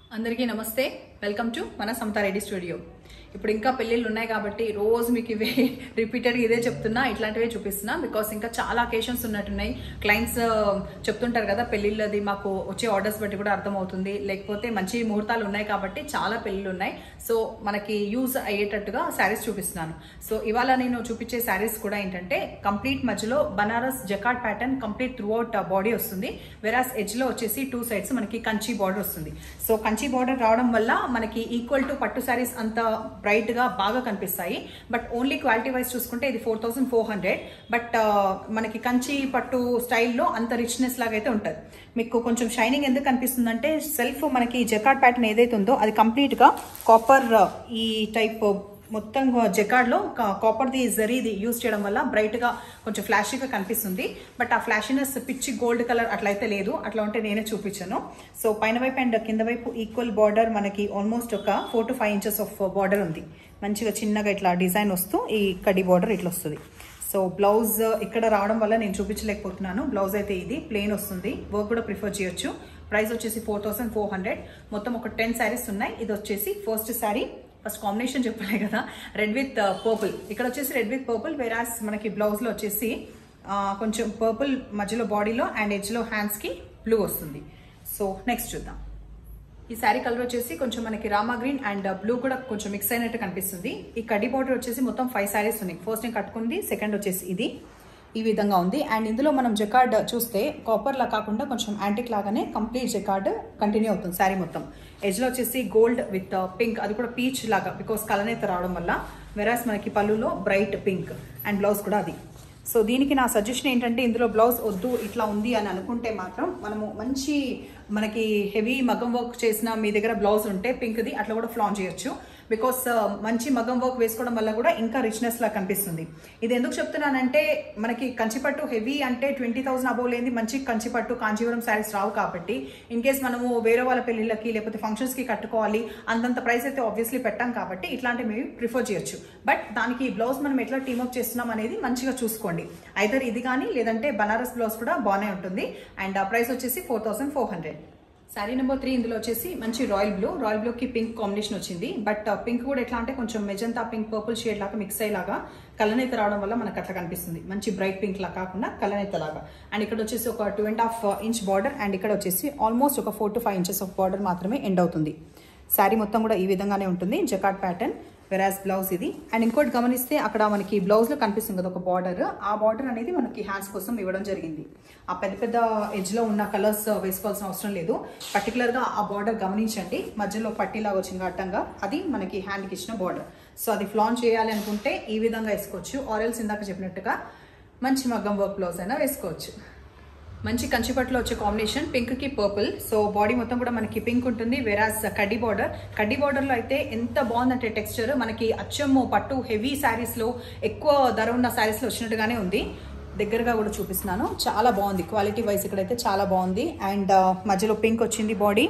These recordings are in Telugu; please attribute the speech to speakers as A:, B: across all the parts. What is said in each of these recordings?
A: అందరికీ నమస్తే వెల్కమ్ టు మన సమతా రెడ్డి స్టూడియో ఇప్పుడు ఇంకా పెళ్ళిళ్ళు ఉన్నాయి కాబట్టి రోజు మీకు ఇవే రిపీటెడ్గా ఇదే చెప్తున్నా ఇట్లాంటివే చూపిస్తున్నా బికాస్ ఇంకా చాలా అకేషన్స్ ఉన్నట్టున్నాయి క్లయింట్స్ చెప్తుంటారు కదా పెళ్ళిళ్ళది మాకు వచ్చే ఆర్డర్స్ బట్టి కూడా అర్థమవుతుంది లేకపోతే మంచి ముహూర్తాలు ఉన్నాయి కాబట్టి చాలా పెళ్ళిళ్ళు ఉన్నాయి సో మనకి యూజ్ అయ్యేటట్టుగా శారీస్ చూపిస్తున్నాను సో ఇవాళ నేను చూపించే శారీస్ కూడా ఏంటంటే కంప్లీట్ మధ్యలో Banaras jacquard pattern complete throughout body వస్తుంది వెరాస్ ఎడ్జ్ లో వచ్చేసి టూ సైడ్స్ మనకి కంచి బార్డర్ వస్తుంది సో కంచి బార్డర్ రావడం వల్ల మనకి ఈక్వల్ టు పట్టు శారీస్ అంత బ్రైట్ గా బాగా కనిపిస్తాయి బట్ ఓన్లీ క్వాలిటీ వైజ్ చూసుకుంటే ఇది four thousand four hundred but మనకి కంచి పట్టు స్టైల్లో అంత రిచ్నెస్ లాగా అయితే ఉంటుంది మీకు కొంచెం షైనింగ్ ఎందుకు కనిపిస్తుందంటే సెల్ఫ్ మనకి జకాట్ ప్యాటర్న్ ఏదైతే ఉందో అది కంప్లీట్ గా కాపర్ ఈ టైప్ మొత్తం జకార్డ్లో కాపర్ది జరీది యూజ్ చేయడం వల్ల బ్రైట్గా కొంచెం ఫ్లాషీగా కనిపిస్తుంది బట్ ఆ ఫ్లాషీనెస్ పిచ్చి గోల్డ్ కలర్ అట్లయితే లేదు అట్లా ఉంటే నేనే చూపించాను సో పైన వైపు అండ్ కింద వైపు ఈక్వల్ బార్డర్ మనకి ఆల్మోస్ట్ ఒక four to five inches of border ఉంది మంచిగా చిన్నగా ఇట్లా డిజైన్ వస్తూ ఈ కడి బార్డర్ ఇట్లా వస్తుంది సో బ్లౌజ్ ఇక్కడ రావడం వల్ల నేను చూపించలేకపోతున్నాను బ్లౌజ్ అయితే ఇది ప్లెయిన్ వస్తుంది వర్క్ కూడా ప్రిఫర్ చేయొచ్చు ప్రైస్ వచ్చేసి ఫోర్ థౌసండ్ ఫోర్ హండ్రెడ్ మొత్తం ఒక టెన్ శారీస్ ఉన్నాయి ఇది వచ్చేసి ఫస్ట్ శారీ ఫస్ట్ కాంబినేషన్ చెప్పలే కదా రెడ్ విత్ పర్పుల్ ఇక్కడ వచ్చేసి రెడ్ విత్ పర్పుల్ వేరాస్ మనకి బ్లౌజ్లో వచ్చేసి కొంచెం పర్పుల్ మధ్యలో బాడీలో అండ్ ఎడ్జ్లో హ్యాండ్స్కి బ్లూ వస్తుంది సో నెక్స్ట్ చూద్దాం ఈ శారీ కలర్ వచ్చేసి కొంచెం మనకి రామా గ్రీన్ అండ్ బ్లూ కూడా కొంచెం మిక్స్ అయినట్టు కనిపిస్తుంది ఈ కడ్డీ బార్డర్ వచ్చేసి మొత్తం ఫైవ్ శారీస్ ఉన్నాయి ఫస్ట్ నేను కట్టుకుంది సెకండ్ వచ్చేసి ఇది ఈ విధంగా ఉంది అండ్ ఇందులో మనం జకార్డ్ చూస్తే కాపర్లా కాకుండా కొంచెం యాంటిక్ లాగానే కంప్లీట్ జకార్డ్ కంటిన్యూ అవుతుంది శారీ మొత్తం ఎడ్జ్లో వచ్చేసి గోల్డ్ విత్ పింక్ అది కూడా పీచ్ లాగా బికాస్ కలనేత రావడం వల్ల వెరాస్ మనకి పళ్ళులో బ్రైట్ పింక్ అండ్ బ్లౌజ్ కూడా అది సో దీనికి నా సజెషన్ ఏంటంటే ఇందులో బ్లౌజ్ వద్దు ఇట్లా ఉంది అని అనుకుంటే మాత్రం మనము మంచి మనకి హెవీ మగం వర్క్ చేసిన మీ దగ్గర బ్లౌజ్ ఉంటే పింక్ది అట్లా కూడా ఫ్లాన్ చేయొచ్చు బికాస్ మంచి మగం వర్క్ వేసుకోవడం వల్ల కూడా ఇంకా రిచ్నెస్ లా కనిపిస్తుంది ఇది ఎందుకు చెప్తున్నానంటే మనకి కంచిపట్టు హెవీ అంటే ట్వంటీ థౌసండ్ అబోవ్ లేని మంచి కంచిపట్టు కాంచీవరం శారీస్ రావు కాబట్టి ఇన్ కేస్ మనము వేరే వాళ్ళ పెళ్లిళ్ళకి లేకపోతే ఫంక్షన్స్ కి కట్టుకోవాలి అంతంత ప్రైస్ అయితే ఆబ్వియస్లీ పెట్టాం కాబట్టి ఇట్లాంటివి మేము ప్రిఫర్ చేయొచ్చు బట్ దానికి బ్లౌజ్ మనం ఎట్లా టీమప్ చేస్తున్నాం అనేది మంచిగా చూసుకోండి ఐదర్ ఇది కానీ లేదంటే బనారస్ బ్లౌజ్ కూడా బాగానే ఉంటుంది అండ్ ఆ ప్రైస్ వచ్చేసి four thousand four hundred sari number three ఇందులో వచ్చేసి మంచి రాయల్ బ్లూ రాయల్ బ్లూకి పింక్ కాంబినేషన్ వచ్చింది బట్ పింక్ కూడా ఎట్లా అంటే కొంచెం మెజంతా పింక్ పర్పుల్ షేడ్ లాగా మిక్స్ అయ్యేలాగా కలనైత రావడం వల్ల మనకు అట్లా కనిపిస్తుంది మంచి బ్రైట్ పింక్ లా కాకుండా కలనైత లాగా అండ్ ఇక్కడ వచ్చేసి ఒక two and half inch border and ఇక్కడ వచ్చేసి ఆల్మోస్ట్ ఒక four to five inches of border మాత్రమే ఎండ్ అవుతుంది శారీ మొత్తం కూడా ఈ విధంగానే ఉంటుంది జకాట్ ప్యాటర్న్ వెరాజ్ బ్లౌజ్ ఇది అండ్ ఇంకోటి గమనిస్తే అక్కడ మనకి బ్లౌజ్లో కనిపిస్తుంది కదా ఒక బార్డర్ ఆ బార్డర్ అనేది మనకి హ్యాండ్స్ కోసం ఇవ్వడం జరిగింది ఆ పెద్ద పెద్ద ఎడ్జ్లో ఉన్న కలర్స్ వేసుకోవాల్సిన అవసరం లేదు పర్టికులర్గా ఆ బార్డర్ గమనించండి మధ్యలో పట్టీలాగా వచ్చింది అట్టంగా అది మనకి హ్యాండ్కి ఇచ్చిన బార్డర్ సో అది ఫ్లాన్ చేయాలి అనుకుంటే ఈ విధంగా వేసుకోవచ్చు ఆరెల్స్ ఇందాక చెప్పినట్టుగా మంచి మగ్గం వర్క్ బ్లౌజ్ అయినా వేసుకోవచ్చు మంచి కంచిపట్లో వచ్చే కాంబినేషన్ పింక్ కి పర్పుల్ సో బాడీ మొత్తం కూడా మనకి పింక్ ఉంటుంది వెరాస్ కడ్డీ బార్డర్ కడ్డీ బార్డర్ లో అయితే ఎంత బాగుందంటే టెక్స్చర్ మనకి అచ్చము పట్టు హెవీ శారీస్ లో ఎక్కువ ధర ఉన్న శారీస్ లో వచ్చినట్టుగానే ఉంది దగ్గరగా కూడా చూపిస్తున్నాను చాలా బాగుంది క్వాలిటీ వైజ్ ఇక్కడైతే చాలా బాగుంది అండ్ మధ్యలో పింక్ వచ్చింది బాడీ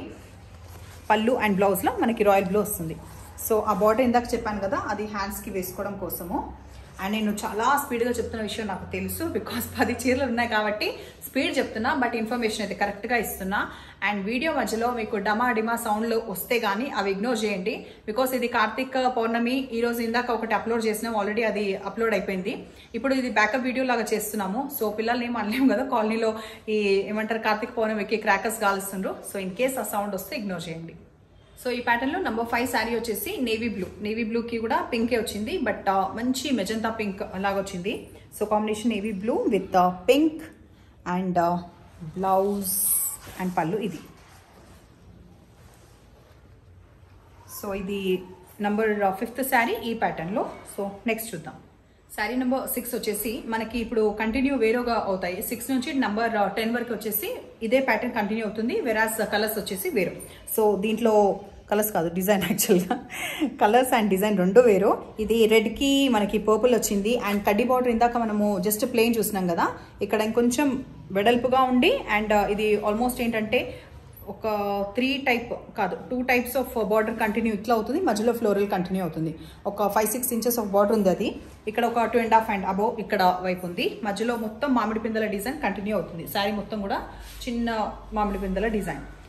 A: పళ్ళు అండ్ బ్లౌజ్లో మనకి రాయల్ బ్లూ వస్తుంది సో ఆ బార్డర్ ఇందాక చెప్పాను కదా అది హ్యాండ్స్కి వేసుకోవడం కోసము అండ్ నేను చాలా స్పీడ్గా చెప్తున్న విషయం నాకు తెలుసు బికాస్ పది చీరలు ఉన్నాయి కాబట్టి స్పీడ్ చెప్తున్నా బట్ ఇన్ఫర్మేషన్ అయితే కరెక్ట్గా ఇస్తున్నా అండ్ వీడియో మధ్యలో మీకు డమా డిమా సౌండ్లు వస్తే కానీ అవి ఇగ్నోర్ చేయండి బికాస్ ఇది కార్తీక్ పౌర్ణమి ఈ రోజు ఇందాక ఒకటి అప్లోడ్ చేసినాం ఆల్రెడీ అది అప్లోడ్ అయిపోయింది ఇప్పుడు ఇది బ్యాకప్ వీడియో లాగా చేస్తున్నాము సో పిల్లల్ని ఏం అనలేము కదా కాలనీలో ఈ ఏమంటారు కార్తీక్ పౌర్ణమికి క్రాకర్స్ కాలుస్తుండ్రు సో ఇన్ కేస్ ఆ సౌండ్ వస్తే ఇగ్నోర్ చేయండి సో ఈ ప్యాటర్న్ లో నంబర్ ఫైవ్ శారీ వచ్చేసి నేవీ బ్లూ నేవీ బ్లూ కి కూడా పింకే వచ్చింది బట్ మంచి మెజంతా పింక్ లాగా వచ్చింది so combination navy blue with pink and blouse and పళ్ళు ఇది సో ఇది నంబర్ ఫిఫ్త్ శారీ ఈ ప్యాటర్న్లో సో నెక్స్ట్ చూద్దాం శారీ నెంబర్ సిక్స్ వచ్చేసి మనకి ఇప్పుడు కంటిన్యూ వేరేగా అవుతాయి సిక్స్ నుంచి నంబర్ టెన్ వరకు వచ్చేసి ఇదే ప్యాటర్న్ కంటిన్యూ అవుతుంది వెరాస్ కలర్స్ వచ్చేసి వేరు సో దీంట్లో కలర్స్ కాదు డిజైన్ యాక్చువల్గా కలర్స్ అండ్ డిజైన్ రెండు వేరు ఇది రెడ్కి మనకి పర్పుల్ వచ్చింది అండ్ కడ్డీ బార్డర్ ఇందాక మనము జస్ట్ ప్లెయిన్ చూసినాం కదా ఇక్కడ ఇంకొంచెం వెడల్పుగా ఉండి అండ్ ఇది ఆల్మోస్ట్ ఏంటంటే ఒక త్రీ టైప్ కాదు two types of border continue ఇట్లా అవుతుంది మధ్యలో ఫ్లోరల్ కంటిన్యూ అవుతుంది ఒక five six inches of border ఉంది అది ఇక్కడ ఒక two and half and above ఇక్కడ వైపు ఉంది మధ్యలో మొత్తం మామిడి పిందల డిజైన్ కంటిన్యూ అవుతుంది శారీ మొత్తం కూడా చిన్న మామిడి పిందల డిజైన్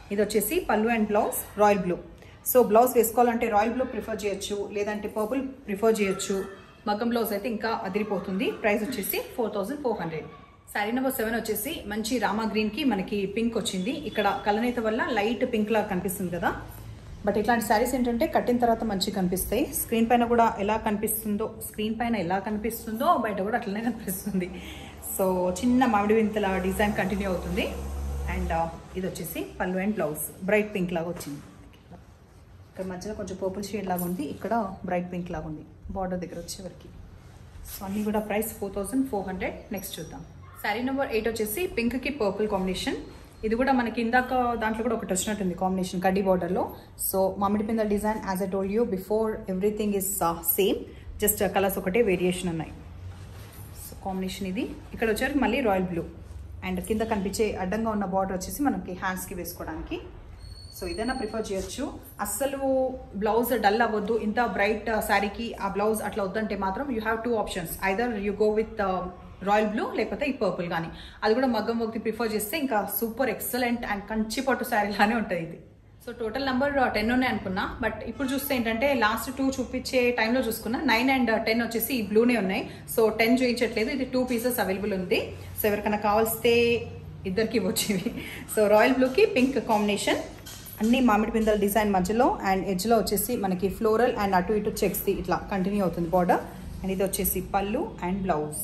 A: ఇది వచ్చేసి పళ్ళు and blouse royal blue so blouse వేసుకోవాలంటే రాయల్ బ్లూ ప్రిఫర్ చేయొచ్చు లేదంటే పర్పుల్ ప్రిఫర్ చేయొచ్చు మగ్గం బ్లౌజ్ అయితే ఇంకా అదిరిపోతుంది ప్రైస్ వచ్చేసి four thousand four hundred sari number seven వచ్చేసి మంచి రామా గ్రీన్ కి మనకి పింక్ వచ్చింది ఇక్కడ కలనేత వల్ల లైట్ పింక్ లాగా కనిపిస్తుంది కదా బట్ ఇట్లాంటి శారీస్ ఏంటంటే కట్టిన తర్వాత మంచిగా కనిపిస్తాయి స్క్రీన్ పైన కూడా ఎలా కనిపిస్తుందో స్క్రీన్ పైన ఎలా కనిపిస్తుందో బయట కూడా అట్లనే కనిపిస్తుంది సో చిన్న మామిడి వింతల డిజైన్ కంటిన్యూ అవుతుంది అండ్ ఇది వచ్చేసి పళ్ళు అండ్ బ్లౌజ్ బ్రైట్ పింక్ లాగా వచ్చింది ఇక్కడ మధ్యలో కొంచెం పర్పుల్ షేడ్ లాగా ఉంది ఇక్కడ బ్రైట్ పింక్ లాగా ఉంది బార్డర్ దగ్గర వచ్చేవరకు సో అన్నీ కూడా price four thousand four hundred next చూద్దాం శారీ నెంబర్ ఎయిట్ వచ్చేసి పింక్కి పర్పుల్ కాంబినేషన్ ఇది కూడా మనకి ఇందాక దాంట్లో కూడా ఒకటి వచ్చినట్టుంది కాంబినేషన్ కడ్డీ బార్డర్లో సో మామిడి పింద design as a told you before everything is same just colours ఒకటే వేరియేషన్ ఉన్నాయి సో కాంబినేషన్ ఇది ఇక్కడ వచ్చేసరికి మళ్ళీ రాయల్ బ్లూ అండ్ కింద కనిపించే అడ్డంగా ఉన్న బార్డర్ వచ్చేసి మనకి హ్యాండ్స్కి వేసుకోవడానికి సో ఇదైనా ప్రిఫర్ చేయొచ్చు అస్సలు బ్లౌజ్ డల్ అవ్వద్దు ఇంత బ్రైట్ శారీకి ఆ బ్లౌజ్ అట్లా వద్దంటే మాత్రం you have two options either you go with royal blue లేకపోతే ఈ పర్పుల్ కానీ అది కూడా మగ్గం ఒకటి ప్రిఫర్ చేస్తే ఇంకా సూపర్ ఎక్సలెంట్ అండ్ కంచి పట్టు శారీ లానే ఉంటుంది ఇది సో టోటల్ నెంబర్ టెన్ ఉన్నాయి అనుకున్నా బట్ ఇప్పుడు చూస్తే ఏంటంటే లాస్ట్ టూ చూపించే టైంలో చూసుకున్నా నైన్ అండ్ టెన్ వచ్చేసి ఈ బ్లూనే ఉన్నాయి సో టెన్ చూపించట్లేదు ఇది టూ పీసెస్ అవైలబుల్ ఉంది సో ఎవరికైనా కావాల్స్తే ఇద్దరికి వచ్చేవి సో రాయల్ బ్లూకి పింక్ కాంబినేషన్ అన్ని మామిడి పిందల డిజైన్ మధ్యలో అండ్ ఎడ్జ్లో వచ్చేసి మనకి ఫ్లోరల్ అండ్ అటు ఇటు చెక్స్ది ఇట్లా కంటిన్యూ అవుతుంది బార్డర్ అండ్ ఇది వచ్చేసి పళ్ళు అండ్ బ్లౌజ్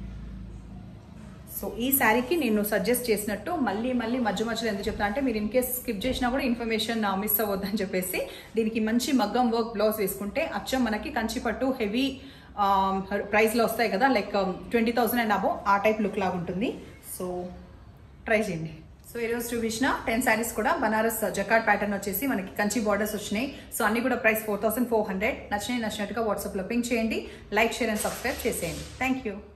A: సో ఈ శారీకి నేను సజెస్ట్ చేసినట్టు మళ్ళీ మళ్ళీ మధ్య మధ్యలో ఎందుకు చెప్తా అంటే మీరు ఇన్ కేస్ స్కిప్ చేసినా కూడా ఇన్ఫర్మేషన్ మిస్ అవ్వద్దని చెప్పేసి దీనికి మంచి మగ్గం వర్క్ బ్లౌజ్ వేసుకుంటే అచ్చం మనకి కంచి పట్టు హెవీ ప్రైస్లో వస్తాయి కదా like twenty thousand and above ఆ టైప్ లుక్ లాగా ఉంటుంది సో ట్రై చేయండి సో ఈరోజు చూపించిన టెన్ శారీస్ కూడా బనారస్ జకాట్ ప్యాటర్న్ వచ్చేసి మనకి కంచి బార్డర్స్ వచ్చినాయి సో అన్ని కూడా price four thousand four hundred నచ్చినాయి నచ్చినట్టుగా వాట్సాప్లో పింక్ చేయండి లైక్ షేర్ అండ్ సబ్స్క్రైబ్ చేసేయండి థ్యాంక్ యూ